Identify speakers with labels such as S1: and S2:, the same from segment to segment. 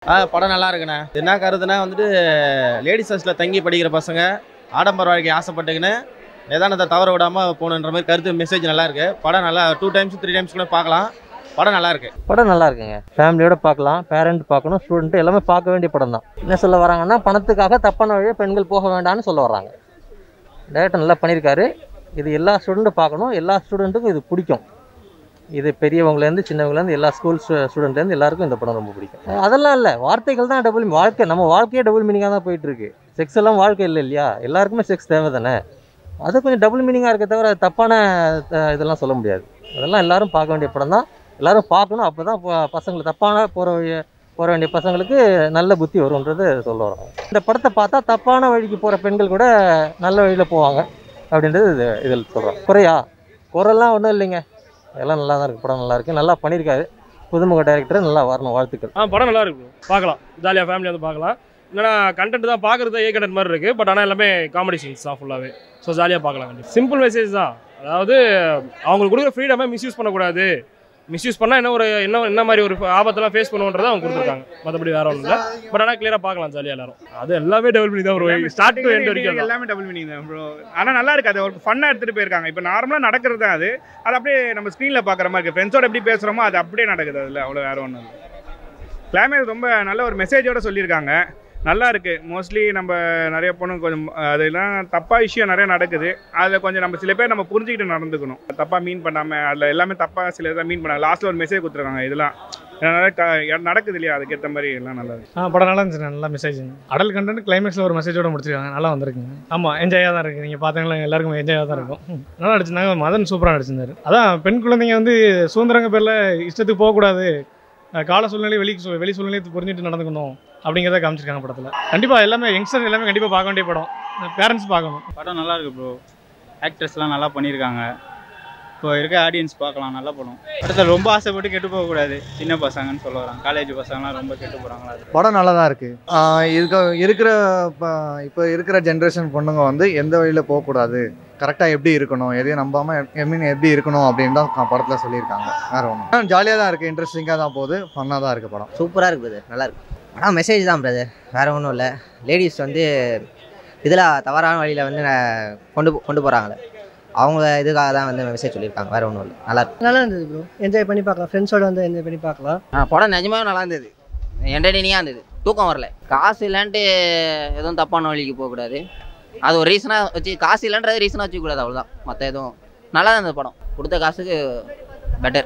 S1: ஆ படம் நல்லா இருக்குண்ணே என்ன கருதுனா வந்துட்டு லேடிஸ் ஹாஸ்டலில் தங்கி படிக்கிற பசங்க ஆடம்பர வாழ்க்கை ஆசைப்பட்டுக்கின்னு நிதானத்தை தவற விடாமல் போகணுன்ற மாதிரி கருத்து மெசேஜ் நல்லா இருக்கு படம் நல்லா டூ டைம்ஸ் த்ரீ டைம்ஸ் கூட பார்க்கலாம் படம் நல்லா இருக்கு
S2: படம் நல்லா இருக்குங்க ஃபேமிலியோட பார்க்கலாம் பேரண்ட் பார்க்கணும் ஸ்டூடெண்ட் எல்லாமே பார்க்க வேண்டிய படம் தான் என்ன சொல்ல வராங்கன்னா பணத்துக்காக தப்பான வழியை பெண்கள் போக வேண்டாம்னு சொல்ல வராங்க டேரக்டர் நல்லா பண்ணியிருக்காரு இது எல்லா ஸ்டூடெண்ட்டும் பார்க்கணும் எல்லா ஸ்டூடெண்ட்டுக்கும் இது பிடிக்கும் இது பெரியவங்கலேருந்து சின்னவங்கலேருந்து எல்லா ஸ்கூல் ஸ்டூடெண்ட்லேருந்து எல்லாருக்கும் இந்த படம் ரொம்ப பிடிக்கும் அதெல்லாம் இல்லை வார்த்தைகள் தான் டபுள் வாழ்க்கை நம்ம வாழ்க்கையே டபுள் மீனிங்காக தான் போயிட்டு இருக்கு செக்ஸ் எல்லாம் வாழ்க்கை இல்லை இல்லையா எல்லாருக்குமே செக்ஸ் தேவை தானே அது கொஞ்சம் டபுள் மீனிங்காக இருக்க தவிர அது தப்பான அஹ், இதெல்லாம் சொல்ல முடியாது அதெல்லாம் எல்லாரும் பார்க்க வேண்டிய படம் தான் எல்லாரும் பார்க்கணும் அப்போ தான் பசங்களுக்கு தப்பான போகிற வழிய போக வேண்டிய பசங்களுக்கு நல்ல புத்தி வரும்ன்றது சொல்ல வரோம் இந்த படத்தை பார்த்தா தப்பான வழிக்கு போகிற பெண்கள் கூட நல்ல வழியில் போவாங்க அப்படின்றது இது இதில் சொல்கிறோம் குறையா குறைலாம் ஒன்றும் இல்லைங்க எல்லாம் நல்லா தான் இருக்குது படம் நல்லா இருக்குது நல்லா பண்ணியிருக்காரு புதுமுக டைரக்டர் நல்லா வரணும் வாழ்த்துக்கள்
S3: ஆ படம் நல்லா இருக்கு bro. பார்க்கலாம் ஜாலியாக ஃபேமிலி வந்து பார்க்கலாம் இல்லைனா கண்டென்ட் தான் பார்க்குறது ஏ கண்டென்ட் மாதிரி இருக்குது பட் ஆனால் எல்லாமே காமெடி சீன்ஸ் தான் ஃபுல்லாகவே ஸோ ஜாலியாக பார்க்கலாம் கண்டிப்பாக சிம்பிள் மெசேஜ் தான் அதாவது அவங்களுக்கு கொடுக்குற ஃப்ரீடமை மிஸ்யூஸ் பண்ணக்கூடாது மிஸ்யூஸ் பண்ணால் என்ன ஒரு என்ன என்ன மாதிரி ஒரு ஆபத்தெல்லாம் ஃபேஸ் பண்ணுன்றதை அவங்க கொடுத்துருக்காங்க மற்றபடி வேற ஒன்றும் இல்லை பட் ஆனால் கிளியராக பார்க்கலாம் ஜாலியாக எல்லாரும் அது எல்லாமே டபுள் பண்ணி தான் ப்ரோ ஸ்டார்ட் டு எண்ட் வரைக்கும் தான்.
S4: எல்லாமே டபுள் மீனிங் தான் ப்ரோ ஆனால் நல்லா இருக்கு அது ஒரு ஃபன்னாக எடுத்துகிட்டு போயிருக்காங்க இப்போ நார்மலாக நடக்கிறது தான் அது அது அப்படியே நம்ம ஸ்க்ரீனில் பார்க்குற மாதிரி இருக்குது ஃப்ரெண்ட்ஸோட எப்படி பேசுகிறோமோ அது அப்படியே நடக்குது அதில் அவ்வளோ வேறு ஒன்றும் இல்லை கிளைமேக்ஸ் ரொம்ப நல்ல ஒரு மெசேஜோட சொல்லியிருக்காங்க நல்லா இருக்கு மோஸ்ட்லி நம்ம நிறைய பொண்ணு கொஞ்சம் அதெல்லாம் தப்பா விஷயம் நிறைய நடக்குது அதில் கொஞ்சம் நம்ம சில பேர் நம்ம புரிஞ்சுக்கிட்டு நடந்துக்கணும் தப்பா மீன் பண்ணாமல் அதில் எல்லாமே தப்பா சில இதை மீன் பண்ணாங்க லாஸ்ட்டில் ஒரு மெசேஜ் கொடுத்துருக்காங்க இதெல்லாம் அதனால க- நடக்குது இல்லையா அதுக்கேற்ற மாதிரி எல்லாம் நல்லா இருக்கு
S5: ஆ படம் நல்லா இருந்துச்சு நல்லா மெசேஜ் அடல் கண்டென்ட் கிளைமேக்ஸில் ஒரு மெசேஜோட முடிச்சிருக்காங்க நல்லா வந்திருக்குங்க ஆமாம் என்ஜாயாக தான் இருக்குது நீங்கள் பார்த்தீங்களா எல்லாருக்கும் என்ஜாயாக தான் இருக்கும் ம். நல்லா நடிச்சிருந்தாங்க மதன் சூப்பராக நடிச்சிருந்தாரு அதான் பெண் குழந்தைங்க வந்து சுதந்திரங்க பேரில் இஷ்டத்துக்கு போகக்கூடாது அஹ் கால சூழ்நிலை வெளி சூ- வெளி சூழ்நிலையை புரிஞ்சுட்டு நடந்துக்கணும் அப்படிங்கிறத காமிச்சிருக்காங்க படத்தில் கண்டிப்பாக எல்லாமே யங்ஸ்டர் எல்லாமே கண்டிப்பாக பார்க்க வேண்டிய படம் பேரண்ட்ஸ் பார்க்கணும்
S6: படம் நல்லா இருக்கு ப்ரோ ஆக்ட்ரஸ்லாம் நல்லா பண்ணியிருக்காங்க இப்போ இருக்க ஆடியன்ஸ் பார்க்கலாம் நல்ல படம் படத்தில் ரொம்ப ஆசைப்பட்டு கெட்டு போகக்கூடாது சின்ன பசங்கன்னு சொல்ல வராங்க காலேஜ் பசங்கலாம் ரொம்ப கெட்டு போகிறாங்களா அது
S7: படம் நல்லா தான் இருக்குது இருக்க இருக்கிற இப்போ இருக்கிற ஜென்ரேஷன் பொண்ணுங்க வந்து எந்த வழியில் போகக்கூடாது கரெக்டாக எப்படி இருக்கணும் எதையும் நம்பாமல் ஐ மீன் எப்படி இருக்கணும் அப்படின்னு தான் படத்தில் சொல்லியிருக்காங்க வேறு ஒன்றும் ஜாலியாக தான் இருக்குது இன்ட்ரெஸ்டிங்காக தான் போகுது ஃபன்னாக தான் இருக்குது படம்
S8: சூப்பராக இருக்கு பிரதர் நல்லா இருக்கு ஆனால் மெசேஜ் தான் பிரதர் வேறு ஒன்றும் இல்லை லேடிஸ் வந்து இதில் தவறான வழியில் வந்து ந- கொண்டு போ- கொண்டு போகிறாங்களே அவங்க இதுக்காக தான் வந்து மெசேஜ் சொல்லியிருக்காங்க வேறு ஒன்றும் இல்லை நல்லா இருக்கு
S9: நல்லா இருந்தது ப்ரோ என்ஜாய் பண்ணி பார்க்கலாம் ஃப்ரெண்ட்ஸோட வந்து என்ஜாய் பண்ணி பார்க்கலாம்
S10: ஆ படம் நிஜமாவே நல்லா இருந்தது என்டர்டெய்னிங்காக இருந்தது தூக்கம் வரல காசு இல்லைன்ட்டு எதுவும் தப்பான வழிக்கு போகக்கூடாது அது ஒரு ரீசனாக வச்சு காசு இல்லைன்றது ரீசனாக வச்சுக்கூடாது அவ்வளோதான் மற்ற எதுவும் நல்லா தான் இருந்தது படம் கொடுத்த காசுக்கு பெட்டர்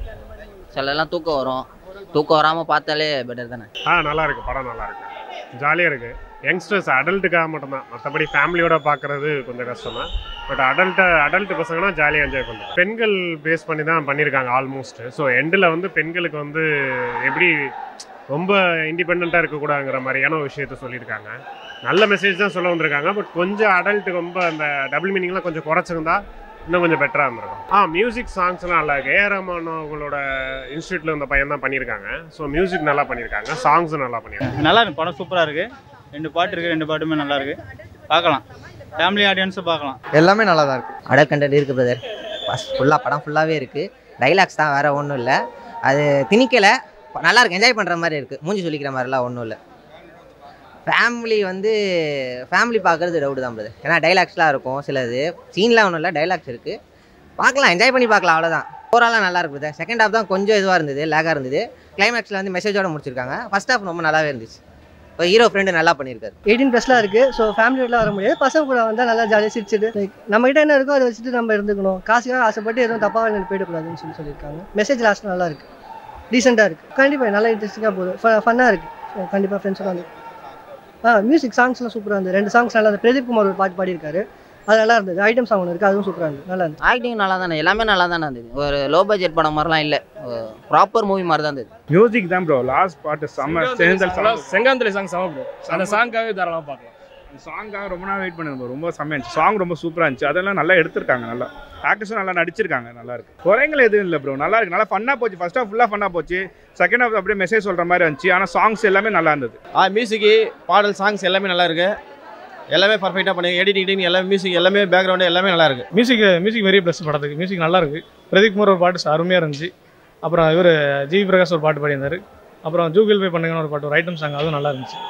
S10: சிலலாம் தூக்கம் வரும் தூக்கம் வராமல் பார்த்தாலே பெட்டர் தானே
S11: ஆ நல்லா இருக்கு படம் நல்லா இருக்கு ஜாலியாக இருக்கு யங்ஸ்டர்ஸ் அடல்ட்டுக்காக மட்டும்தான் மற்றபடி ஃபேமிலியோட பார்க்கறது கொஞ்சம் கஷ்டம் தான் பட் அடல்ட்டு அடல்ட் பசங்கன்னா ஜாலியாக என்ஜாய் பண்ணுறாங்க பெண்கள் பேஸ் பண்ணி தான் பண்ணியிருக்காங்க ஆல்மோஸ்ட் ஸோ எண்டில் வந்து பெண்களுக்கு வந்து எப்படி ரொம்ப இண்டிபெண்ட்டாக இருக்கக்கூடாதுங்கிற மாதிரியான ஒரு விஷயத்த சொல்லியிருக்காங்க நல்ல மெசேஜ் தான் சொல்ல வந்திருக்காங்க பட் கொஞ்சம் அடல்ட் ரொம்ப அந்த டபுள் மீனிங்லாம் கொஞ்சம் குறைச்சிருந்தா இன்னும் கொஞ்சம் பெட்டராக இருந்திருக்கும் ஆ மியூசிக் சாங்ஸ்லாம் நல்லா இருக்கு ஏஆர் ரஹ்மான் அவங்களோட இன்ஸ்டியூட்டில் இந்த பையன் தான் பண்ணியிருக்காங்க ஸோ மியூசிக் நல்லா பண்ணியிருக்காங்க சாங்ஸும் நல்லா பண்ணியிருக்காங்க
S6: நல்லா இருக்கு படம் சூப்பராக இருக்கு ரெண்டு பாட்டு இருக்கு ரெண்டு பாட்டுமே நல்லா இருக்கு பார்க்கலாம் ஃபேமிலி ஆடியன்ஸும் பார்க்கலாம்
S7: எல்லாமே நல்லா தான் இருக்குது
S8: அடல் கண்டென்ட் இருக்குது பிரதர் ஃபுல்லாக படம் ஃபுல்லாகவே இருக்குது டைலாக்ஸ் தான் வேறு ஒன்றும் இல்லை அது திணிக்கலை நல்லா இருக்கு என்ஜாய் பண்ணுற மாதிரி இருக்குது மூஞ்சி சொல்லிக்கிற மாதிரிலாம் ஒன்றும் இல்லை ஃபேமிலி வந்து ஃபேமிலி பார்க்குறது டவுட் தான் பிரதர் ஏன்னா டைலாக்ஸ்லாம் இருக்கும் சிலது சீன்லாம் ஒன்றும் இல்லை டைலாக்ஸ் இருக்குது பார்க்கலாம் என்ஜாய் பண்ணி பார்க்கலாம் அவ்வளோதான் ஓவராலாக நல்லா இருக்கு பிரதர் செகண்ட் ஹாஃப் தான் கொஞ்சம் இதுவாக இருந்தது லேகாக இருந்தது கிளைமேக்ஸில் வந்து மெசேஜோட முடிச்சிருக்காங்க ஃபர்ஸ்ட் ஹாஃப் ரொம்ப நல்லாவே இருந்துச்சு இப்போ ஹீரோ ஃப்ரெண்டு நல்லா பண்ணியிருக்காரு
S9: எயிட்டீன் ப்ளஸ்லாம் இருக்குது ஸோ ஃபேமிலியோடலாம் வர முடியாது பசங்க கூட வந்தால் நல்லா ஜாலியாக சிரிச்சிட்டு லைக் நம்மகிட்ட என்ன இருக்கோ அதை வச்சுட்டு நம்ம இருந்துக்கணும் காசுக்காக ஆசைப்பட்டு எதுவும் தப்பாக வழியில் போயிடக்கூடாதுன்னு சொல்லி சொல்லியிருக்காங்க மெசேஜ் லாஸ்ட் நல்லா இருக்குது டீசெண்டாக இருக்குது கண்டிப்பாக நல்லா இன்ட்ரெஸ்டிங்காக போகுது ஃபன்னாக இருக்குது கண்டிப்பாக ஃப்ரெண்ட்ஸோட வந்து ஆ மியூசிக் சாங்ஸ்லாம் சூப்பராக இருந்தது ரெண்டு சாங்ஸ் நல்லா இருந்தது பிரதீப் குமார் ஒரு பாட்டு பாடியிருக்காரு அது நல்லா இருந்தது ஐட்டம் சாங் ஒன்று இருக்குது அதுவும் சூப்பராக இருந்தது நல்லா இருந்தது
S10: ஆக்டிங் நல்லா தானே எல்லாமே நல்லா தானே இருந்தது ஒரு லோ பட்ஜெட் படம் மாதிரிலாம் இல்லை ப்ராப்பர் மூவி மாதிரி தான் இருந்தது
S4: மியூசிக் தான் ப்ரோ லாஸ்ட் பாட்டு செம்ம செஞ்சல்
S3: நல்லா செங்காந்தலை சாங் செம ப்ரோ அந்த சாங்காகவே தாராளமாக பார்க்கலாம்
S4: சாங்காக ரொம்ப நாள் வெயிட் பண்ணுங்க bro. ரொம்ப செம்மையா இருந்துச்சு சாங் ரொம்ப சூப்பராக இருந்துச்சு அதெல்லாம் நல்லா எடுத்திருக்காங்க நல்லா ஆக்டர்ஸும் நல்லா நடிச்சிருக்காங்க நல்லா இருக்கு குறைங்கள் எதுவும் இல்லை ப்ரோ நல்லா இருக்கு நல்லா ஃபன்னாக போச்சு ஃபர்ஸ்ட் ஹாஃப் ஃபுல்லாக ஃபன்னாக போச்சு செகண்ட் ஹாஃப் அப்படியே மெசேஜ் சொல்கிற மாதிரி இருந்துச்சு ஆனால் சாங்ஸ் எல்லாமே நல்லா இருந்தது
S1: ஆ மியூசிக்கு பாடல் சாங்ஸ் எல்லாமே நல்லா இருக்கு எல்லாமே பர்ஃபெக்டாக பண்ணி எடிட்டிங் எல்லாமே மியூசிக் எல்லாமே பேக்ரவுண்டு எல்லாமே நல்லா இருக்கு
S5: மியூசிக் மியூசிக் வெரி ப்ளஸ் படத்துக்கு மியூசிக் நல்லா இருக்கு பிரதீப் குமார் ஒரு பாட்டு அருமையாக இருந்துச்சு அப்புறம் இவர் ஜி பிரகாஷ் ஒரு பாட்டு பாடியிருந்தாரு அப்புறம் ஜூகில் பே பண்ணுங்கன்னு ஒரு பாட்டு ஒரு ஐட்டம் சாங் அதுவும் நல்லா இருந்துச்சு